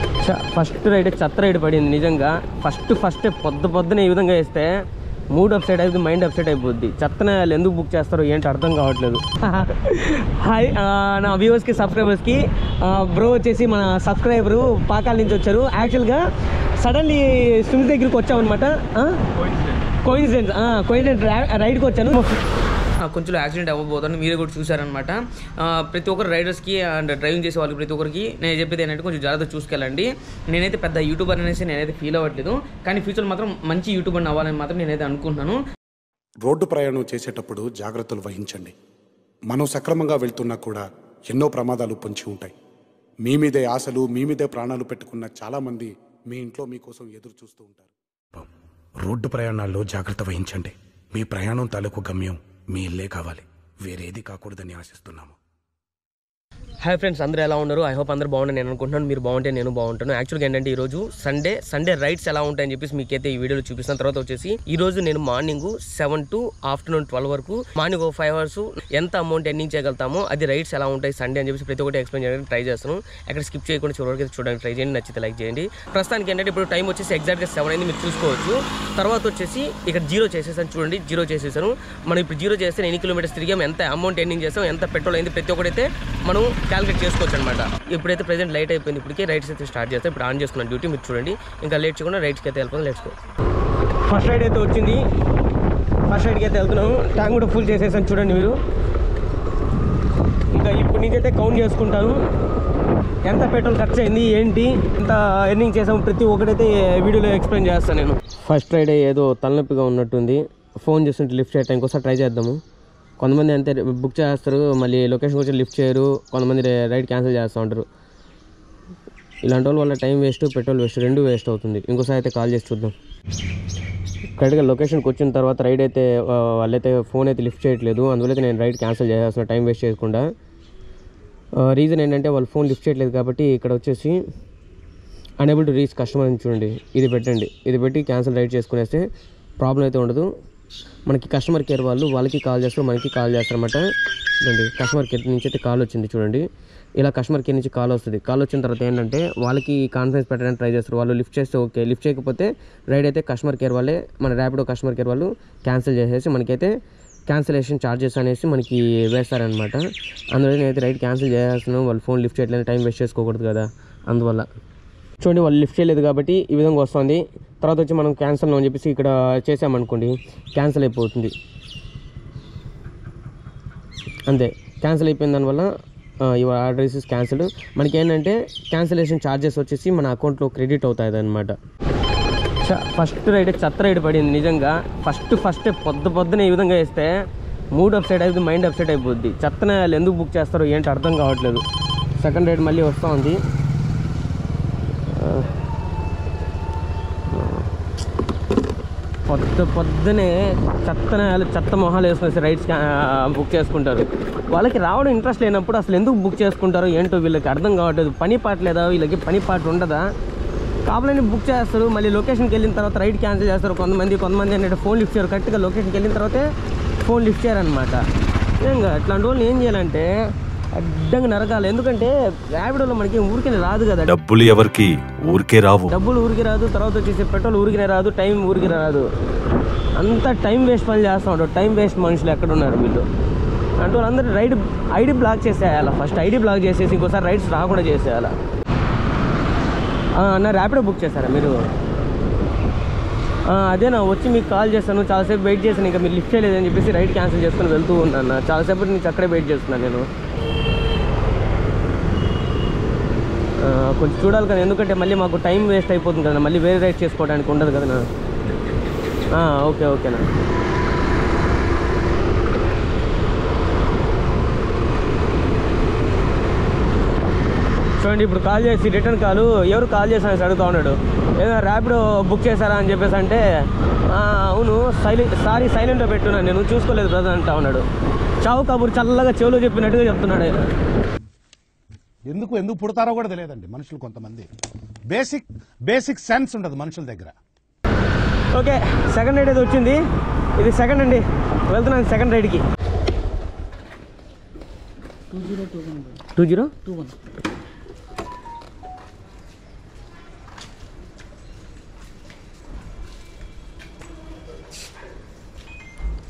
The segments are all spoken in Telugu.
ఫస్ట్ రైడ్ చెత్త రైడ్ పడింది నిజంగా ఫస్ట్ ఫస్ట్ పొద్దు పొద్దున ఈ విధంగా వేస్తే మూడ్ అప్సెట్ అయిపోతుంది మైండ్ అప్సెట్ అయిపోద్ది చెత్తన వాళ్ళు ఎందుకు బుక్ చేస్తారో ఏంటి అర్థం కావట్లేదు హాయ్ ఆ, నా వ్యూవర్స్కి సబ్స్క్రైబర్స్కి బ్రో వచ్చేసి మన సబ్స్క్రైబరు పాకాల నుంచి వచ్చారు యాక్చువల్గా సడన్లీ స్విమ్స్ దగ్గరికి వచ్చామన్నమాట కోయిన్సిడెన్స్ కోయిన్సిడెంట్ రైడ్కి వచ్చాను ఆ, కొంచెం యాక్సిడెంట్ అవ్వబోతుంది మీరు కూడా చూసారనమాట ఆ, ప్రతి ఒక్కరు రైడర్స్కి అండ్ డ్రైవింగ్ చేసే వాళ్ళకి ప్రతి ఒక్కరికి నేను చెప్పేది ఏంటంటే కొంచెం జాగ్రత్త చూసుకెళ్ళండి నేనైతే పెద్ద యూట్యూబర్ అనేసి నేనైతే ఫీల్ అవ్వట్లేదు కానీ ఫ్యూచర్ మాత్రం మంచి యూట్యూబర్ అవ్వాలని మాత్రం నేనైతే అనుకుంటున్నాను రోడ్డు ప్రయాణం చేసేటప్పుడు జాగ్రత్తలు వహించండి మనం సక్రమంగా వెళ్తున్నా కూడా ఎన్నో ప్రమాదాలు పొంచి ఉంటాయి మీ మీదే ఆశలు మీ మీదే ప్రాణాలు పెట్టుకున్న చాలామంది మీ ఇంట్లో మీకోసం ఎదురు చూస్తూ ఉంటారు రోడ్డు ప్రయాణాల్లో జాగ్రత్త వహించండి మీ ప్రయాణం తాలూకు గమ్యం మీ ఇల్లే కావాలి వేరేది కాకూడదని ఆశిస్తున్నాము హాయ్ ఫ్రెండ్స్ అందరూ ఎలా ఉన్నారు ఐ హోప్ అందరూ బాగుంటారు నేను అనుకుంటున్నాను మీరు బాగుంటే నేను బాగుంటాను యాక్చువల్గా ఏంటంటే ఈ రోజు సండే సండే రైడ్స్ ఎలా ఉంటాయని చెప్పేసి మీకైతే ఈ వీడియోలో చూపిస్తాను తర్వాత వచ్చేసి ఈ రోజు నేను morning seven to afternoon twelve వరకు మార్నింగ్ ఒక ఫైవ్ అవర్స్ ఎంత అమౌంట్ ఎర్నింగ్ చేయగలుగుతామో అది రైడ్స్ ఎలా ఉంటాయి సండే అని చెప్పేసి ప్రతి ఒక్కటి ఎక్స్ప్లెయిన్ చేయడానికి ట్రై చేస్తాను అక్కడ స్కిప్ చేయకుండా చివరి వరకు అయితే చూడడానికి ట్రై చేయండి నచ్చితే లైక్ చేయండి ప్రస్తుతానికి ఏంటంటే ఇప్పుడు టైం వచ్చేసి ఎగ్జాక్ట్గా సెవెన్ అయింది మీరు చూసుకోవచ్చు తర్వాత వచ్చేసి ఇక్కడ జీరో చేసేసాను చూడండి జీరో చేసేసాను మనం ఇప్పుడు జీరో చేస్తే ఎన్ని కిలోమీటర్స్ తిరిగాం ఎంత అమౌంట్ ఎర్నింగ్ చేస్తాం ఎంత పెట్రోల్ అయింది ప్రతి ఒక్కటైతే మనం క్యాలిక్యులేట్ చేసుకోవచ్చు అనమాట ఇప్పుడైతే ప్రెసెంట్ లైట్ అయిపోయింది ఇప్పటికే రైడ్స్ అయితే స్టార్ట్ చేస్తాం ఇప్పుడు ఆన్ చేసుకున్నాను డ్యూటీ మీరు చూడండి ఇంకా లేట్ చేయకుండా రైడ్స్కి అయితే వెళ్ళిపోతాం లెట్స్ ఫస్ట్ రైడ్ అయితే వచ్చింది ఫస్ట్ రైడ్కి అయితే వెళ్తున్నాము ట్యాంక్ కూడా ఫుల్ చేసేసాను చూడండి మీరు ఇంకా ఇప్పుడు నుంచి అయితే కౌంట్ చేసుకుంటాను ఎంత పెట్రోల్ ఖర్చు అయింది ఏంటి ఎంత ఎర్నింగ్ చేసాము ప్రతి ఒక్కటైతే వీడియోలో ఎక్స్ప్లెయిన్ చేస్తాను నేను ఫస్ట్ రైడ్ ఏదో తలనొప్పిగా ఉన్నట్టుంది ఫోన్ చేస్తుంటే లిఫ్ట్ చేయటం ఇంకోసారి ట్రై చేద్దాము కొంతమంది అంతే బుక్ చేస్తారు మళ్ళీ లొకేషన్ వచ్చి లిఫ్ట్ చేయరు కొంతమంది రైడ్ క్యాన్సిల్ చేస్తూ ఉంటారు ఇలాంటి వాళ్ళ వల్ల టైం వేస్ట్ పెట్రోల్ వేస్ట్ రెండు వేస్ట్ అవుతుంది ఇంకోసారి అయితే కాల్ చేసి చూద్దాం కరెక్ట్గా లొకేషన్కి వచ్చిన తర్వాత రైడ్ అయితే ఆ, వాళ్ళైతే ఫోన్ అయితే లిఫ్ట్ చేయట్లేదు అందువల్ల అయితే నేను రైడ్ క్యాన్సిల్ చేయాల్సిన టైం వేస్ట్ చేయకుండా రీజన్ ఏంటంటే వాళ్ళు ఫోన్ లిఫ్ట్ చేయట్లేదు కాబట్టి ఇక్కడ వచ్చేసి అనేబుల్ టు రీచ్ కస్టమర్ అని చూడండి ఇది పెట్టండి ఇది పెట్టి క్యాన్సిల్ రైడ్ చేసుకునేస్తే ప్రాబ్లం అయితే ఉండదు మనకి కస్టమర్ కేర్ వాళ్ళు వాళ్ళకి కాల్ చేస్తారు మనకి కాల్ చేస్తారన్నమాట చూడండి కస్టమర్ కేర్ నుంచి అయితే కాల్ వచ్చింది చూడండి ఇలా కస్టమర్ కేర్ నుంచి కాల్ వస్తుంది కాల్ వచ్చిన తర్వాత ఏంటంటే వాళ్ళకి కాన్ఫరెన్స్ పెట్టడానికి ట్రై చేస్తారు వాళ్ళు లిఫ్ట్ చేస్తే ఓకే లిఫ్ట్ చేయకపోతే రైడ్ అయితే కస్టమర్ కేర్ వాళ్ళే మన ర్యాపిడో కస్టమర్ కేర్ వాళ్ళు క్యాన్సిల్ చేసేసి మనకైతే క్యాన్సిలేషన్ ఛార్జెస్ అనేసి మనకి వేస్తారనమాట అందువల్ల నేనైతే రైడ్ క్యాన్సిల్ చేస్తున్నాను వాళ్ళు ఫోన్ లిఫ్ట్ చేయట్లేదు టైం వేస్ట్ చేసుకోకూడదు కదా అందువల్ల చూడండి వాళ్ళు లిఫ్ట్ చేయలేదు కాబట్టి ఈ విధంగా వస్తుంది తర్వాత వచ్చి మనం క్యాన్సిల్ అని చెప్పేసి ఇక్కడ చేసామనుకోండి క్యాన్సిల్ అయిపోతుంది అంతే క్యాన్సిల్ అయిపోయిన దానివల్ల యువర్ ఆర్డర్ ఇస్ క్యాన్సిల్డ్ మనకి ఏంటంటే క్యాన్సిలేషన్ ఛార్జెస్ వచ్చేసి మన అకౌంట్లో క్రెడిట్ అవుతాయి అనమాట ఫస్ట్ రైడ్ చెత్త రైడ్ పడింది నిజంగా ఫస్ట్ ఫస్ట్ పొద్దు పొద్దున ఈ విధంగా వేస్తే మూడ్ అప్సెట్ అయిపోతుంది మైండ్ అప్సెట్ అయిపోద్ది చెత్తన వాళ్ళు ఎందుకు బుక్ చేస్తారో ఏంటి అర్థం కావట్లేదు సెకండ్ రైడ్ మళ్ళీ వస్తూ ఉంది పొద్దు పొద్దునే చెత్తన చెత్త మొహాలు వేసుకునేసి రైడ్స్ బుక్ చేసుకుంటారు వాళ్ళకి రావడం ఇంట్రెస్ట్ లేనప్పుడు అసలు ఎందుకు బుక్ చేసుకుంటారో ఏంటో వీళ్ళకి అర్థం కావట్లేదు పని పాట లేదా వీళ్ళకి పని పాట ఉండదా కావాలని బుక్ చేస్తారు మళ్ళీ లొకేషన్కి వెళ్ళిన తర్వాత రైడ్ క్యాన్సిల్ చేస్తారు కొంతమంది కొంతమంది ఏంటంటే ఫోన్ లిఫ్ట్ చేయరు కరెక్ట్గా లొకేషన్కి వెళ్ళిన తర్వాతే ఫోన్ లిఫ్ట్ చేయరనమాట నిజంగా ఇట్లాంటి వాళ్ళు ఏం చేయాలంటే అడ్డంగా నరకాలి ఎందుకంటే ర్యాపిడోలో మనకి ఊరికి రాదు కదా డబ్బులు ఎవరికి ఊరికే రావు డబ్బులు ఊరికి రాదు తర్వాత వచ్చేసి పెట్రోల్ ఊరికి రాదు టైం ఊరికి రాదు అంతా టైం వేస్ట్ పని చేస్తూ ఉంటారు టైం వేస్ట్ మనుషులు ఎక్కడ ఉన్నారు వీళ్ళు అంటే వాళ్ళందరూ రైడ్ ఐడి బ్లాక్ చేసేయాలి ఫస్ట్ ఐడి బ్లాక్ చేసేసి ఇంకోసారి రైడ్స్ రాకుండా చేసేయాలి ఆ, అన్న ర్యాపిడో బుక్ చేశారా మీరు ఆ, అదే నా వచ్చి మీకు కాల్ చేస్తాను చాలాసేపు వెయిట్ చేశాను ఇంకా మీరు లిఫ్ట్ చేయలేదని చెప్పేసి రైడ్ క్యాన్సిల్ చేసుకుని వెళ్తూ ఉన్నాను అన్న. చాలాసేపు నుంచి అక్కడే వెయిట్ చేస్తున్నాను నేను ఆ, కొంచెం చూడాలి కదా ఎందుకంటే మళ్ళీ మాకు టైం వేస్ట్ అయిపోతుంది కదా మళ్ళీ వేరే రైడ్ చేసుకోవడానికి ఉండదు కదా ఓకే ఓకేనా చూడండి ఇప్పుడు కాల్ చేసి రిటర్న్ కాల్ ఎవరు కాల్ చేశారని అడుగుతా ఉన్నాడు ఏదో ర్యాపిడో బుక్ చేశారా అని చెప్పేసి అంటే "ఆ, అవును సైలెంట్ సారీ సైలెంట్లో పెట్టున్నాను నేను చూసుకోలేదు బ్రదర్ అంటా ఉన్నాడు చావు కబుర్ చల్లగా చెవులో చెప్పినట్టుగా చెప్తున్నాడు ఆయన. ఎందుకు ఎందుకు పుడతారో కూడా తెలియదండి మనుషులు కొంతమంది బేసిక్ బేసిక్ సెన్స్ ఉండదు మనుషుల దగ్గర ఓకే సెకండ్ రైడ్ అయితే వచ్చింది ఇది సెకండ్ అండి వెళ్తున్నాను సెకండ్ రైడ్కి టూ జీరో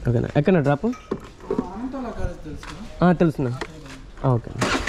ఓకేనా ఎక్కడ డ్రాప్ తెలుసునా ఓకే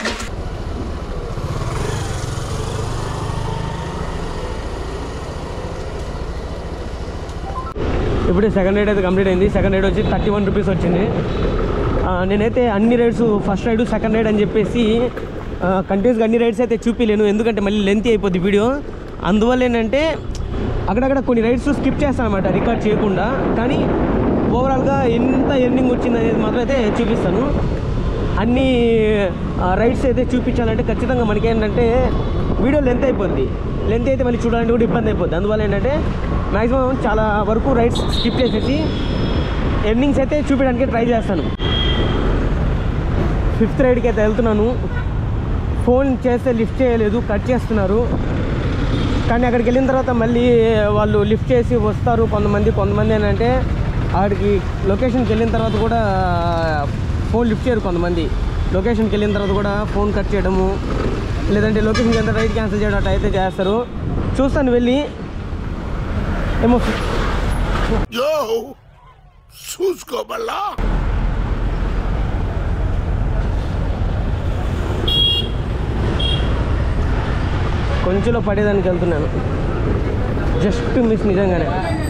ఇప్పుడే సెకండ్ రైడ్ అయితే కంప్లీట్ అయింది సెకండ్ రైడ్ వచ్చి థర్టీ వన్ రూపీస్ వచ్చింది ఆ, నేనైతే అన్ని rides first ride second ride అని చెప్పేసి కంటిన్యూస్గా అన్ని రైడ్స్ అయితే చూపిలేను ఎందుకంటే మళ్ళీ లెంత్ అయిపోద్ది వీడియో అందువల్ల ఏంటంటే అక్కడక్కడ కొన్ని రైడ్స్ స్కిప్ చేస్తాను అనమాట రికార్డ్ చేయకుండా కానీ ఓవరాల్గా ఎంత ఎర్నింగ్ వచ్చింది అనేది మాత్రం అయితే చూపిస్తాను అన్ని రైడ్స్ అయితే చూపించాలంటే ఖచ్చితంగా మనకి ఏంటంటే వీడియో లెంత్ అయిపోద్ది లెంత్ అయితే మళ్ళీ చూడాలంటే కూడా ఇబ్బంది అయిపోద్ది అందువల్ల ఏంటంటే మ్యాక్సిమం చాలా వరకు రైడ్స్ స్కిప్ చేసేసి ఎర్నింగ్స్ అయితే చూపించడానికి ట్రై చేస్తాను ఫిఫ్త్ రైడ్కి అయితే వెళ్తున్నాను ఫోన్ చేస్తే లిఫ్ట్ చేయలేదు కట్ చేస్తున్నారు కానీ అక్కడికి వెళ్ళిన తర్వాత మళ్ళీ వాళ్ళు లిఫ్ట్ చేసి వస్తారు కొంతమంది కొంతమంది ఏంటంటే అక్కడికి లొకేషన్కి వెళ్ళిన తర్వాత కూడా ఫోన్ లిఫ్ట్ చేయరు కొంతమంది లొకేషన్కి వెళ్ళిన తర్వాత కూడా ఫోన్ కట్ చేయడము లేదంటే లొకేషన్కి ఎంత రైడ్ క్యాన్సిల్ చేయడం అట్లా అయితే చేస్తారు చూస్తాను వెళ్ళి ఏమో కొంచెంలో పడేదానికి వెళ్తున్నాను జస్ట్ మిస్ నిజంగానే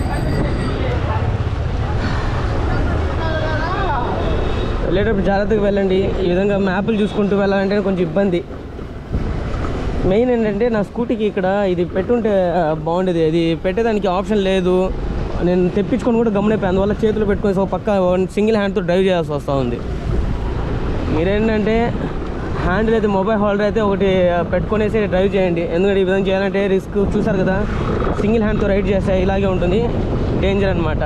వెళ్ళేటప్పుడు జాగ్రత్తగా వెళ్ళండి ఈ విధంగా మ్యాప్లు చూసుకుంటూ వెళ్ళాలంటే కొంచెం ఇబ్బంది మెయిన్ ఏంటంటే నా స్కూటీకి ఇక్కడ ఇది పెట్టుంటే ఆ, బాగుండేది అది పెట్టేదానికి ఆప్షన్ లేదు నేను తెప్పించుకొని కూడా గమనైపోయి అందువల్ల చేతులు పెట్టుకొని ఒక పక్క సింగిల్ హ్యాండ్తో డ్రైవ్ చేయాల్సి వస్తూ ఉంది మీరేంటంటే హ్యాండిల్ అయితే మొబైల్ హోల్డర్ అయితే ఒకటి పెట్టుకొనేసి డ్రైవ్ చేయండి ఎందుకంటే ఈ విధంగా చేయాలంటే రిస్క్ చూసారు కదా సింగిల్ హ్యాండ్తో రైడ్ చేస్తే ఇలాగే ఉంటుంది డేంజర్ అనమాట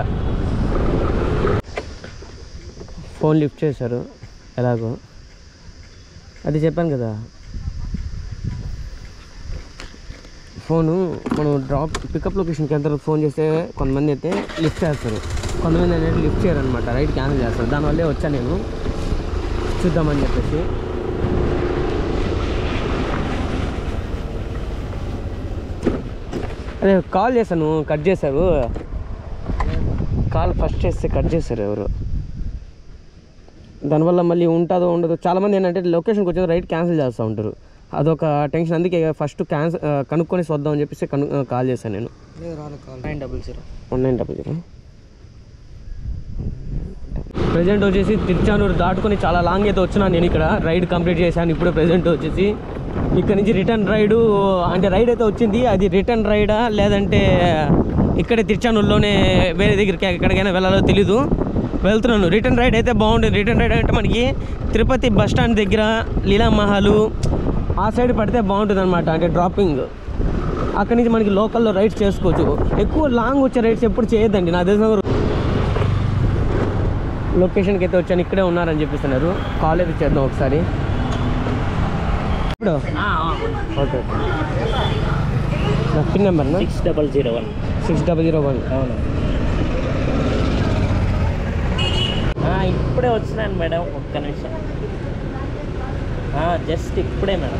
ఫోన్ లిఫ్ట్ చేశారు ఎలాగో అది చెప్పాను కదా ఫోను మనం డ్రాప్ పికప్ లొకేషన్కి ఎంత ఫోన్ చేస్తే కొంతమంది అయితే లిఫ్ట్ చేస్తారు కొంతమంది అనేది లిఫ్ట్ చేయరు అనమాట రైడ్ క్యాన్సిల్ చేస్తారు దానివల్లే వచ్చాను నేను చూద్దామని చెప్పేసి అదే కాల్ చేశాను కట్ చేశారు కాల్ ఫస్ట్ చేస్తే కట్ చేశారు ఎవరు దానివల్ల మళ్ళీ ఉంటుందో ఉండదో చాలామంది ఏంటంటే లొకేషన్కి వచ్చేది రైట్ క్యాన్సిల్ చేస్తూ ఉంటారు అదొక టెన్షన్ అందుకే ఫస్ట్ క్యాన్సిల్ కనుక్కొని వద్దాం అని చెప్పేసి కను కాల్ చేశాను నేను nine double zero one nine double zero present వచ్చేసి తిరుచానూరు దాటుకొని చాలా లాంగ్ అయితే వచ్చినాను నేను ఇక్కడ రైడ్ కంప్లీట్ చేశాను ఇప్పుడు ప్రజెంట్ వచ్చేసి ఇక్కడ నుంచి రిటర్న్ రైడు అంటే రైడ్ అయితే వచ్చింది అది రిటర్న్ రైడా లేదంటే ఇక్కడే తిరుచానూరులోనే వేరే దగ్గరికి ఎక్కడికైనా వెళ్ళాలో తెలీదు వెళ్తున్నాను రిటర్న్ రైడ్ అయితే బాగుంటుంది రిటర్న్ రైడ్ అంటే మనకి తిరుపతి బస్ స్టాండ్ దగ్గర లీలామహల్ ఆ సైడ్ పడితే బాగుంటుంది అనమాట అంటే డ్రాపింగ్ అక్కడి నుంచి మనకి లోకల్లో రైడ్స్ చేసుకోవచ్చు ఎక్కువ లాంగ్ వచ్చే రైడ్స్ ఎప్పుడు చేయొద్దండి నా తెలిసిన వరకు లొకేషన్కి అయితే వచ్చాను ఇక్కడే ఉన్నారని చెప్పిస్తున్నారు కాల్ అయితే చేద్దాం ఒకసారి ఇప్పుడు ఓకే నా పిన్ నెంబర్నా six double zero one six double zero one అవును ఆ, ఇప్పుడే వచ్చినాను మేడం ఒక్క నిమిషం జస్ట్ ఇప్పుడే మేడం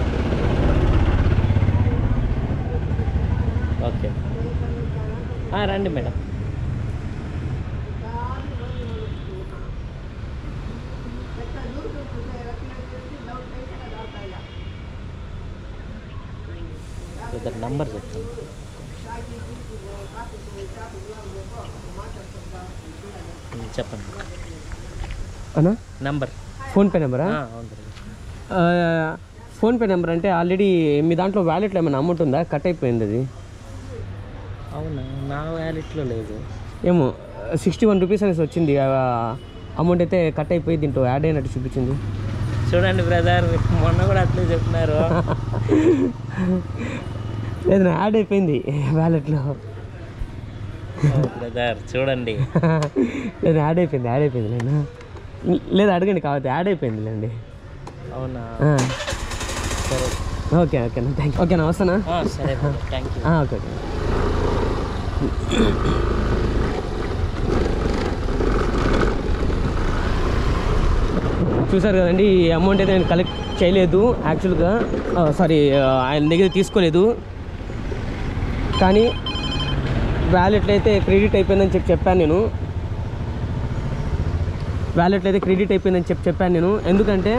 ఓకే ఆ, రండి మేడం ఇద్దరు నంబర్ చెప్తాను ఉమ్, చెప్పండి అన్నా నంబర్ ఫోన్పే నెంబరా ఆ, అవును బ్రదర్. ఫోన్పే నెంబర్ అంటే ఆల్రెడీ మీ దాంట్లో వ్యాలెట్లో ఏమైనా అమౌంట్ ఉందా కట్ అయిపోయింది అది అవునా నా వ్యాలెట్లో లేదు ఏమో సిక్స్టీ వన్ రూపీస్ అనేసి వచ్చింది అమౌంట్ అయితే కట్ అయిపోయి దీంట్లో యాడ్ అయినట్టు చూపించింది చూడండి బ్రదర్ మొన్న కూడా అట్లే చెప్పినారు లేదు నా యాడ్ అయిపోయింది వ్యాలెట్లో బ్రదర్ చూడండి లేదు యాడ్ అయిపోయింది యాడ్ అయిపోయింది నేను లేదు అడగండి కావచ్చు యాడ్ అయిపోయింది లేండి అవునా ఆ, సరే ఓకే ఓకేనా థ్యాంక్ యూ ఓకేనా వస్తానా ఆ, సరే థ్యాంక్ యూ ఆ, ఓకే ఓకే చూసారు కదండి ఈ అమౌంట్ అయితే నేను కలెక్ట్ చేయలేదు యాక్చువల్గా సారీ ఆయన దగ్గర తీసుకోలేదు కానీ వ్యాలెట్లో అయితే క్రెడిట్ అయిపోయిందని చెప్పి చెప్పాను నేను వ్యాలెట్లో అయితే క్రెడిట్ అయిపోయిందని చెప్పి చెప్పాను నేను ఎందుకంటే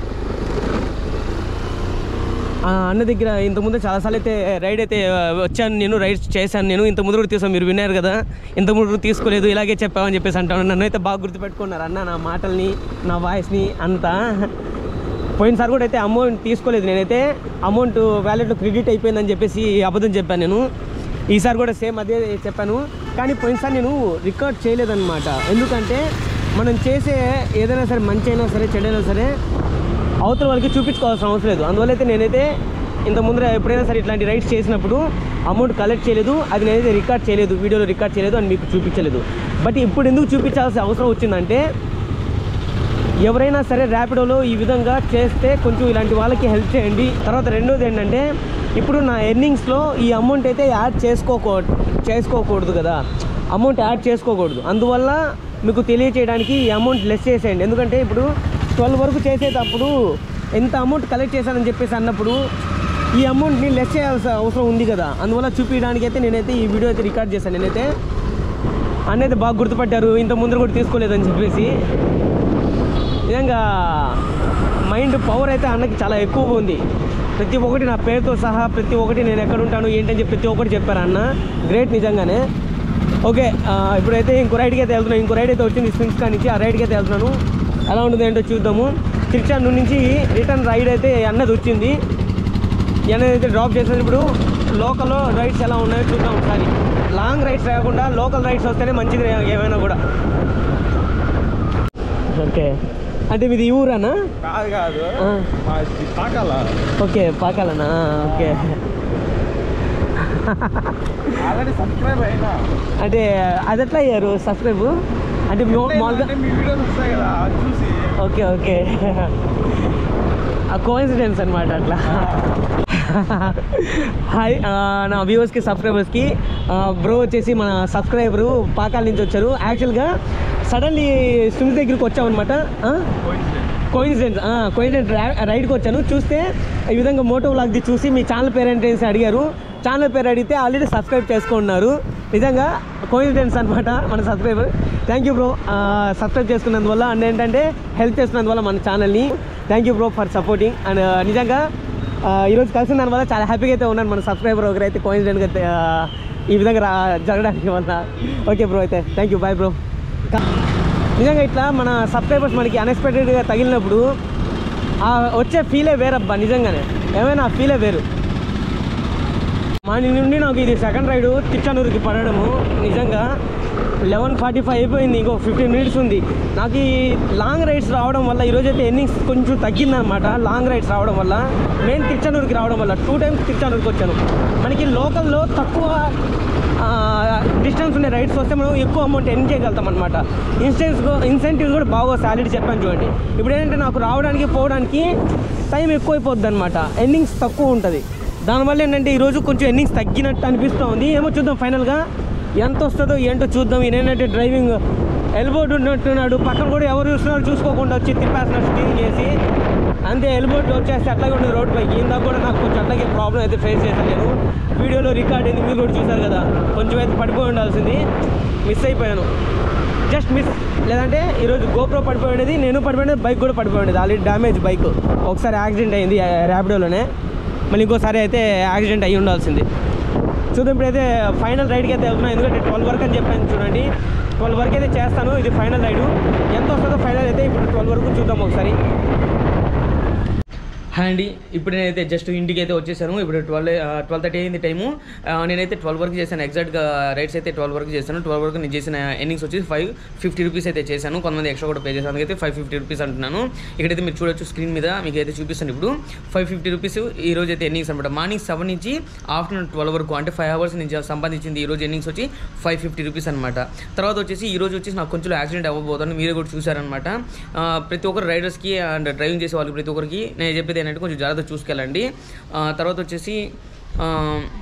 ఆ అన్న దగ్గర ఇంతకుముందు చాలాసార్లు అయితే రైడ్ అయితే ఆ, వచ్చాను నేను రైడ్ చేశాను నేను ఇంత ముందు కూడా తీసాను మీరు విన్నారు కదా ఇంత ముందు కూడా తీసుకోలేదు ఇలాగే చెప్పామని చెప్పేసి అంటాను నన్ను అయితే బాగా గుర్తుపెట్టుకున్నారు అన్న నా మాటల్ని నా వాయిస్ని అంతా పోయినసారి కూడా అయితే అమౌంట్ తీసుకోలేదు నేనైతే అమౌంట్ వ్యాలెట్లో క్రెడిట్ అయిపోయిందని చెప్పేసి అబద్ధం చెప్పాను నేను ఈసారి కూడా సేమ్ అదే చెప్పాను కానీ పోయినసారి నేను రికార్డ్ చేయలేదన్నమాట ఎందుకంటే మనం చేసే ఏదైనా సరే మంచి అయినా సరే చెడైనా సరే అవతల వాళ్ళకి చూపించుకోవాల్సిన అవసరం లేదు అందువల్ల అయితే నేనైతే ఇంత ముందర ఎప్పుడైనా సరే ఇట్లాంటి రైడ్స్ చేసినప్పుడు అమౌంట్ కలెక్ట్ చేయలేదు అది నేనైతే రికార్డ్ చేయలేదు వీడియోలో రికార్డ్ చేయలేదు అని మీకు చూపించలేదు బట్ ఇప్పుడు ఎందుకు చూపించాల్సిన అవసరం వచ్చిందంటే ఎవరైనా సరే ర్యాపిడోలో ఈ విధంగా చేస్తే కొంచెం ఇలాంటి వాళ్ళకి హెల్ప్ చేయండి తర్వాత రెండోది ఏంటంటే ఇప్పుడు నా ఎర్నింగ్స్లో ఈ అమౌంట్ అయితే యాడ్ చేసుకోకూ చేసుకోకూడదు కదా అమౌంట్ యాడ్ చేసుకోకూడదు అందువల్ల మీకు తెలియచేయడానికి ఈ అమౌంట్ లెస్ చేసేయండి ఎందుకంటే ఇప్పుడు ట్వెల్వ్ వరకు చేసేటప్పుడు ఎంత అమౌంట్ కలెక్ట్ చేశానని చెప్పేసి అన్నప్పుడు ఈ అమౌంట్ని లెస్ చేయాల్సిన అవసరం ఉంది కదా అందువల్ల చూపించడానికి అయితే నేనైతే ఈ వీడియో అయితే రికార్డ్ చేశాను నేనైతే అన్నైతే బాగా గుర్తుపట్టారు ఇంత ముందర కూడా తీసుకోలేదని చెప్పేసి నిజంగా మైండ్ పవర్ అయితే అన్నకి చాలా ఎక్కువగా ఉంది ప్రతి ఒక్కటి నా పేరుతో సహా ప్రతి ఒక్కటి నేను ఎక్కడ ఉంటాను ఏంటని చెప్పి ప్రతి ఒక్కటి చెప్పారు అన్న గ్రేట్ నిజంగానే ఓకే ఆ, ఇప్పుడైతే ఇంకో రైడ్కి అయితే వెళ్తున్నాను ఇంకో రైడ్ అయితే వచ్చింది స్వింగ్స్ కా నుంచి ఆ రైడ్కి అయితే వెళ్తున్నాను ఎలా ఉంటుంది ఏంటో చూద్దాము తిరుచానూరు నుంచి రిటర్న్ రైడ్ అయితే అన్నది వచ్చింది అన్నది అయితే డ్రాప్ చేసేటప్పుడు లోకల్లో రైడ్స్ ఎలా ఉన్నాయో చూద్దాం ఒకసారి లాంగ్ రైడ్స్ రాకుండా లోకల్ రైడ్స్ వస్తేనే మంచిది ఏమైనా కూడా ఓకే అంటే మీది ఈ ఊరానా కాదు కాదు ఆ, మా తాకాల ఓకే పాకాలనా ఓకే ఆల్రెడీ సబ్స్క్రైబ్ అయినా అంటే అది ఎట్లా అయ్యారు సబ్స్క్రైబ్ అంటే మో- మామూలుగా అంటే మీ వీడియోస్ వస్తాయి కదా అది చూసి ఓకే ఓకే కోఇన్సిడెన్స్ అనమాట అట్లా హాయ్ ఆ, నా వ్యూవర్స్కి సబ్స్క్రైబర్స్కి బ్రో వచ్చేసి మన సబ్స్క్రైబరు పాకాల నుంచి వచ్చారు యాక్చువల్గా సడన్లీ స్విమ్స్ దగ్గరికి వచ్చామన్నమాట కోయిన్సిడెంట్ కోయిన్సిడెంట్ రైడ్కి వచ్చాను చూస్తే ఈ విధంగా మోటో వ్లాగ్ది చూసి మీ ఛానల్ పేరు ఏంటనేసి అడిగారు ఛానల్ పేరు అడిగితే ఆల్రెడీ సబ్స్క్రైబ్ చేసుకున్నారు నిజంగా కోయిన్సిడెన్స్ అనమాట మన subscriber thank you bro subscribe చేసుకున్నందువల్ల అండ్ ఏంటంటే హెల్ప్ చేస్తున్నందువల్ల మన ఛానల్ని thank you bro for supporting and నిజంగా ఆ, ఈరోజు కలిసిన దానివల్ల చాలా హ్యాపీగా అయితే ఉన్నాను మన సబ్స్క్రైబర్ ఒకరైతే కోయిన్సిడెంట్గా ఈ విధంగా రా జరగడానికి వల్ల ఓకే బ్రో అయితే థ్యాంక్ యూ బాయ్ బ్రో నిజంగా ఇట్లా మన సబ్స్క్రైబర్స్ మనకి అన్ఎక్స్పెక్టెడ్గా తగిలినప్పుడు ఆ వచ్చే ఫీలే వేరబ్బా నిజంగానే ఏమైనా ఆ ఫీలే వేరు మా నుండి నాకు ఇది సెకండ్ రైడు తిచ్చానూరుకి పడడము నిజంగా లెవెన్ ఫార్టీ ఫైవ్ అయిపోయింది ఇంకో ఫిఫ్టీన్ మినిట్స్ ఉంది నాకు ఈ లాంగ్ రైడ్స్ రావడం వల్ల ఈరోజు అయితే ఎన్నింగ్స్ కొంచెం తగ్గిందనమాట లాంగ్ రైడ్స్ రావడం వల్ల మెయిన్ తిరుచానూరుకి రావడం వల్ల టూ టైమ్స్ తిరుచానూరుకి వచ్చాను మనకి లోకల్లో తక్కువ డిస్టెన్స్ ఉండే రైడ్స్ వస్తే మనం ఎక్కువ అమౌంట్ ఎర్న్ చేయగలుగుతాం అనమాట ఇన్సెంట్స్ ఇన్సెంటివ్స్ కూడా బాగా సాలరీ చెప్పాను చూడండి ఇప్పుడు ఏంటంటే నాకు రావడానికి పోవడానికి టైం ఎక్కువైపోద్ది అనమాట ఎర్నింగ్స్ తక్కువ ఉంటుంది దానివల్ల ఏంటంటే ఈరోజు కొంచెం ఎర్నింగ్స్ తగ్గినట్టు అనిపిస్తూ ఉంది ఏమో చూద్దాం ఫైనల్గా ఎంత వస్తుందో ఏంటో చూద్దాం ఈయన ఏంటంటే డ్రైవింగ్ ఎల్బోర్డ్ ఉన్నట్టున్నాడు పక్కన కూడా ఎవరు చూస్తున్నారు చూసుకోకుండా వచ్చి తిప్పేస్తున్నాడు స్టీరింగ్ చేసి అంతే ఎల్బోర్డ్ వచ్చేస్తే అట్లాగే ఉండదు రోడ్ పైకి ఇందాక కూడా నాకు కొంచెం అట్లాగే ప్రాబ్లం అయితే ఫేస్ చేశాను నేను వీడియోలో రికార్డ్ అయింది మీరు కూడా చూసారు కదా కొంచెం అయితే పడిపోయి ఉండాల్సింది మిస్ అయిపోయాను జస్ట్ మిస్ లేదంటే ఈరోజు గోప్రో పడిపోయి ఉండేది నేను పడిపోయినది బైక్ కూడా పడిపోయి ఉండేది ఆల్రెడీ డ్యామేజ్ బైక్ ఒకసారి యాక్సిడెంట్ అయింది ర్యాపిడోలోనే మళ్ళీ ఇంకోసారి అయితే యాక్సిడెంట్ అయ్యి ఉండాల్సింది చూద్దాం ఇప్పుడైతే ఫైనల్ రైడ్కి అయితే వెళ్తున్నాను ఎందుకంటే ట్వెల్వ్ వరకు అని చెప్పాను చూడండి ట్వెల్వ్ వరకు అయితే చేస్తాను ఇది ఫైనల్ రైడు ఎంత వస్తుందో ఫైనల్ అయితే ఇప్పుడు ట్వెల్వ్ వరకు చూద్దాం ఒకసారి హాయ్ అండి ఇప్పుడు నేనైతే జస్ట్ ఇంటికి అయితే వచ్చేసాను ఇప్పుడు ట్వెల్వ్ ట్వెల్వ్ థర్టీ అయింది టైము ఆ, నేనైతే ట్వెల్వ్ వరకు చేశాను ఎగ్జాక్ట్గా రైట్స్ అయితే ట్వెల్వ్ వరకు చేశాను ట్వెల్వ్ వరకు నేను చేసిన ఎర్నింగ్స్ వచ్చి ఫైవ్ ఫిఫ్టీ రూపీస్ అయితే చేశాను కొంతమంది ఎక్స్ట్రా కూడా పే చేశాను అయితే ఫైవ్ ఫిఫ్టీ రూపీస్ అంటున్నాను ఇక్కడైతే మీరు చూడొచ్చు స్క్రీన్ మీద మీకు అయితే చూపిస్తాను ఇప్పుడు ఫైవ్ ఫిఫ్టీ రూపీస్ ఈ రోజు అయితే ఎర్నింగ్స్ అనమాట మార్నింగ్ సెవెన్ నుంచి ఆఫ్టర్నూన్ ట్వెల్వ్ వరకు అంటే ఫైవ్ అవర్స్ నుంచి సంపాదించింది ఈ రోజు ఎర్నింగ్స్ వచ్చి ఫైవ్ ఫిఫ్టీ రూపీస్ అనమాట తర్వాత వచ్చేసి ఈ రోజు వచ్చేసి నాకు కొంచెం యాక్సిడెంట్ అవ్వబోతుంది మీరే కూడా చూసారనమాట ఆ, ప్రతి ఒక్కరు రైడర్స్కి అండ్ డ్రైవింగ్ చేసే వాళ్ళకి ప్రతి ఒక్కరికి నేను చెప్పేది ఏంటంటే కొంచెం జాగ్రత్త చూసుకెళ్ళండి ఆ, తర్వాత వచ్చేసి ఆ,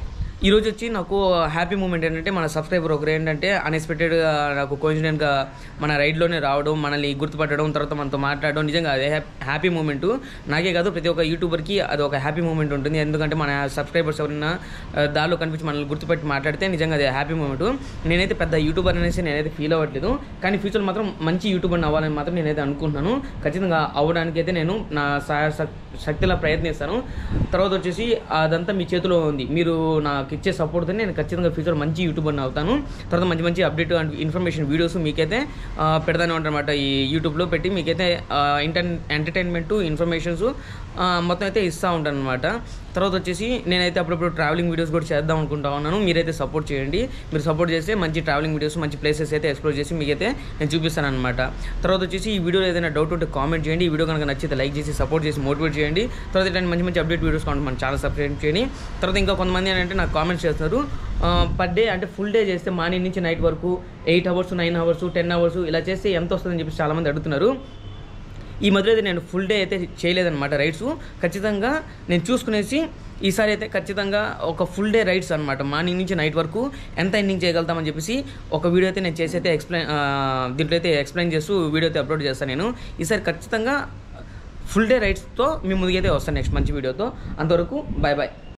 ఈరోజు వచ్చి నాకు హ్యాపీ మూమెంట్ ఏంటంటే మన సబ్స్క్రైబర్ ఒకరు ఏంటంటే అన్ఎక్స్పెక్టెడ్గా నాకు కోయిన్సిడెంట్గా మన రైడ్లోనే రావడం మనల్ని గుర్తుపట్టడం తర్వాత మనతో మాట్లాడడం నిజంగా అదే హ్యాపీ మూమెంట్ నాకే కాదు ప్రతి ఒక్క యూట్యూబర్కి అది ఒక హ్యాపీ మూమెంట్ ఉంటుంది ఎందుకంటే మన సబ్స్క్రైబర్స్ ఎవరైనా ఆ, దారిలో కనిపించి మనల్ని గుర్తుపెట్టి మాట్లాడితే నిజంగా అదే హ్యాపీ మూమెంట్ నేనైతే పెద్ద యూట్యూబర్ అనేసి నేనైతే ఫీల్ అవ్వట్లేదు కానీ ఫ్యూచర్ మాత్రం మంచి యూట్యూబర్ అవ్వాలని మాత్రం నేనైతే అనుకుంటున్నాను ఖచ్చితంగా అవ్వడానికి అయితే నేను నా సహాయ శక్- శక్తిలా ప్రయత్నిస్తాను తర్వాత వచ్చేసి అదంతా మీ చేతిలో ఉంది మీరు నాకు ఇచ్చే సపోర్ట్తో నేను ఖచ్చితంగా ఫ్యూచర్ మంచి యూట్యూబర్ని అవుతాను తర్వాత మంచి మంచి అప్డేట్ అండ్ ఇన్ఫర్మేషన్ వీడియోస్ మీకైతే ఆ, పెడతానే ఉంటానమాట ఈ యూట్యూబ్లో పెట్టి మీకైతే ఇంటర్ ఎంటర్టైన్మెంట్ ఇన్ఫర్మేషన్స్ మొత్తం అయితే ఇస్తూ ఉంటాను అనమాట తర్వాత వచ్చేసి నేనైతే అప్పుడప్పుడు ట్రావెలింగ్ వీడియోస్ కూడా చేద్దాం అనుకుంటా ఉన్నాను మీరైతే సపోర్ట్ చేయండి మీరు సపోర్ట్ చేస్తే మంచి ట్రావెలింగ్ వీడియోస్ మంచి ప్లేసెస్ అయితే ఎక్స్ప్లోర్ చేసి మీకైతే నేను చూపిస్తాను అనమాట తర్వాత వచ్చేసి ఈ వీడియోలో ఏదైనా డౌట్ ఉంటే కామెంట్ చేయండి ఈ వీడియో కనుక నచ్చితే లైక్ చేసి సపోర్ట్ చేసి మోటివేట్ చేయండి తర్వాత ఇట్లాంటి మంచి మంచి అప్డేట్ వీడియోస్ కావాలి మన ఛానల్ సబ్స్క్రైబ్ చేయండి తర్వాత ఇంకా కొంతమంది ఏంటంటే నాకు కామెంట్స్ చేస్తున్నారు పర్ డే అంటే ఫుల్ డే చేస్తే మార్నింగ్ నుంచి నైట్ వరకు eight hours nine hours ten hours ఇలా చేస్తే ఎంత వస్తుందని చెప్పి చాలామంది అడుగుతున్నారు ఈ మధ్యలో అయితే నేను ఫుల్ డే అయితే చేయలేదన్నమాట రైడ్స్ ఖచ్చితంగా నేను చూసుకునేసి ఈసారి అయితే ఖచ్చితంగా ఒక ఫుల్ డే రైడ్స్ అనమాట మార్నింగ్ నుంచి నైట్ వరకు ఎంత ఎండింగ్ చేయగలుగుతామని చెప్పేసి ఒక వీడియో అయితే నేను చేసి అయితే ఎక్స్ప్లెయిన్ దీంట్లో అయితే ఎక్స్ప్లెయిన్ చేస్తూ వీడియో అయితే అప్లోడ్ చేస్తాను నేను ఈసారి ఖచ్చితంగా ఫుల్ డే రైడ్స్తో మీ ముందుకైతే వస్తాను నెక్స్ట్ మంచి వీడియోతో అంతవరకు బాయ్ బాయ్